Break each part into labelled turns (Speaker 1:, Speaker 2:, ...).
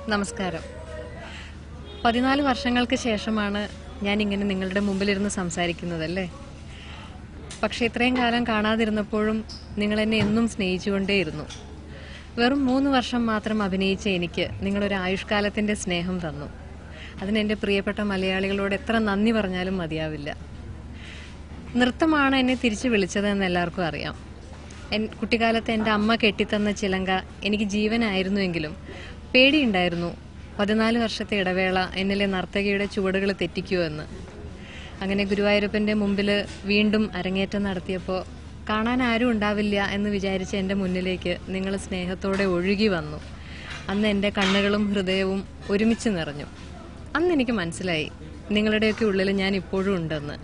Speaker 1: നമസ്കാരം പതിനാല് വർഷങ്ങൾക്ക് ശേഷമാണ് ഞാൻ ഇങ്ങനെ നിങ്ങളുടെ മുമ്പിലിരുന്ന് സംസാരിക്കുന്നതല്ലേ പക്ഷേ ഇത്രയും കാലം കാണാതിരുന്നപ്പോഴും നിങ്ങൾ എന്നെ എന്നും സ്നേഹിച്ചുകൊണ്ടേയിരുന്നു വെറും മൂന്ന് വർഷം മാത്രം അഭിനയിച്ച എനിക്ക് നിങ്ങളൊരു ആയുഷ്കാലത്തിന്റെ സ്നേഹം തന്നു അതിന് എൻ്റെ പ്രിയപ്പെട്ട മലയാളികളോട് എത്ര നന്ദി പറഞ്ഞാലും മതിയാവില്ല നൃത്തമാണ് എന്നെ തിരിച്ചു വിളിച്ചതെന്ന് എല്ലാവർക്കും അറിയാം എൻ കുട്ടിക്കാലത്ത് എൻ്റെ അമ്മ കെട്ടിത്തന്ന ചിലങ്ക എനിക്ക് ജീവനായിരുന്നുവെങ്കിലും പേടിയുണ്ടായിരുന്നു പതിനാല് വർഷത്തെ ഇടവേള എന്നിലെ നർത്തകിയുടെ ചുവടുകൾ തെറ്റിക്കുമോ എന്ന് അങ്ങനെ ഗുരുവായൂരപ്പൻ്റെ മുമ്പിൽ വീണ്ടും അരങ്ങേറ്റം നടത്തിയപ്പോൾ കാണാൻ ആരും ഉണ്ടാവില്ല എന്ന് വിചാരിച്ച എൻ്റെ മുന്നിലേക്ക് നിങ്ങൾ സ്നേഹത്തോടെ ഒഴുകി വന്നു അന്ന് എൻ്റെ കണ്ണുകളും ഹൃദയവും ഒരുമിച്ച് നിറഞ്ഞു അന്ന് എനിക്ക് മനസ്സിലായി നിങ്ങളുടെയൊക്കെ ഉള്ളിൽ ഞാൻ ഇപ്പോഴും ഉണ്ടെന്ന്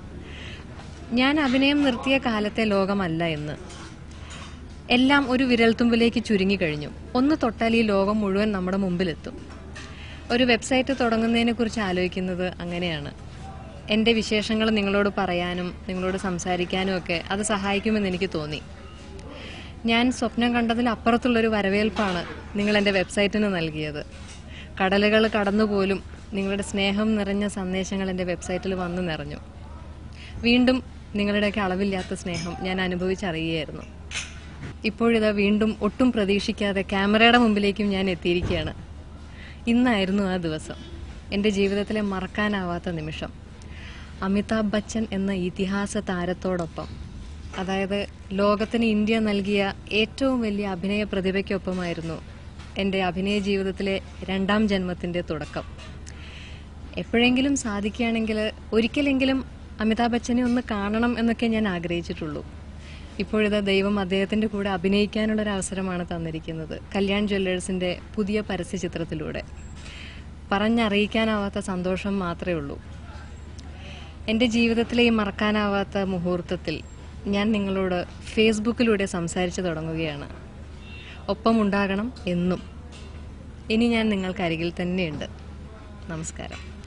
Speaker 1: ഞാൻ അഭിനയം നിർത്തിയ കാലത്തെ ലോകമല്ല എന്ന് എല്ലാം ഒരു വിരൽത്തുമ്പിലേക്ക് ചുരുങ്ങി കഴിഞ്ഞു ഒന്ന് തൊട്ടാൽ ഈ ലോകം മുഴുവൻ നമ്മുടെ മുമ്പിലെത്തും ഒരു വെബ്സൈറ്റ് തുടങ്ങുന്നതിനെ കുറിച്ച് ആലോചിക്കുന്നത് അങ്ങനെയാണ് എൻ്റെ വിശേഷങ്ങൾ നിങ്ങളോട് പറയാനും നിങ്ങളോട് സംസാരിക്കാനും ഒക്കെ അത് സഹായിക്കുമെന്ന് എനിക്ക് തോന്നി ഞാൻ സ്വപ്നം കണ്ടതിൽ അപ്പുറത്തുള്ളൊരു വരവേൽപ്പാണ് നിങ്ങൾ എൻ്റെ വെബ്സൈറ്റിന് നൽകിയത് കടലുകൾ കടന്നുപോലും നിങ്ങളുടെ സ്നേഹം നിറഞ്ഞ സന്ദേശങ്ങൾ എൻ്റെ വെബ്സൈറ്റിൽ വന്നു നിറഞ്ഞു വീണ്ടും നിങ്ങളുടെയൊക്കെ അളവില്ലാത്ത സ്നേഹം ഞാൻ അനുഭവിച്ചറിയുകയായിരുന്നു ഇപ്പോഴിതാ വീണ്ടും ഒട്ടും പ്രതീക്ഷിക്കാതെ ക്യാമറയുടെ മുമ്പിലേക്കും ഞാൻ എത്തിയിരിക്കുകയാണ് ഇന്നായിരുന്നു ആ ദിവസം എൻ്റെ ജീവിതത്തിലെ മറക്കാനാവാത്ത നിമിഷം അമിതാഭ് ബച്ചൻ എന്ന ഇതിഹാസ താരത്തോടൊപ്പം അതായത് ലോകത്തിന് ഇന്ത്യ നൽകിയ ഏറ്റവും വലിയ അഭിനയ പ്രതിഭയ്ക്കൊപ്പമായിരുന്നു എൻ്റെ അഭിനയ ജീവിതത്തിലെ രണ്ടാം ജന്മത്തിൻ്റെ തുടക്കം എപ്പോഴെങ്കിലും സാധിക്കുകയാണെങ്കിൽ ഒരിക്കലെങ്കിലും അമിതാഭ് ബച്ചനെ ഒന്ന് കാണണം എന്നൊക്കെ ഞാൻ ആഗ്രഹിച്ചിട്ടുള്ളൂ ഇപ്പോഴിതാ ദൈവം അദ്ദേഹത്തിന്റെ കൂടെ അഭിനയിക്കാനുള്ള ഒരു അവസരമാണ് തന്നിരിക്കുന്നത് കല്യാൺ ജ്വല്ലേഴ്സിന്റെ പുതിയ പരസ്യ ചിത്രത്തിലൂടെ പറഞ്ഞറിയിക്കാനാവാത്ത സന്തോഷം മാത്രമേ ഉള്ളൂ എൻ്റെ ജീവിതത്തിലെ ഈ മറക്കാനാവാത്ത മുഹൂർത്തത്തിൽ ഞാൻ നിങ്ങളോട് ഫേസ്ബുക്കിലൂടെ സംസാരിച്ചു തുടങ്ങുകയാണ് ഒപ്പമുണ്ടാകണം എന്നും ഇനി ഞാൻ നിങ്ങൾക്ക് അരികിൽ തന്നെയുണ്ട് നമസ്കാരം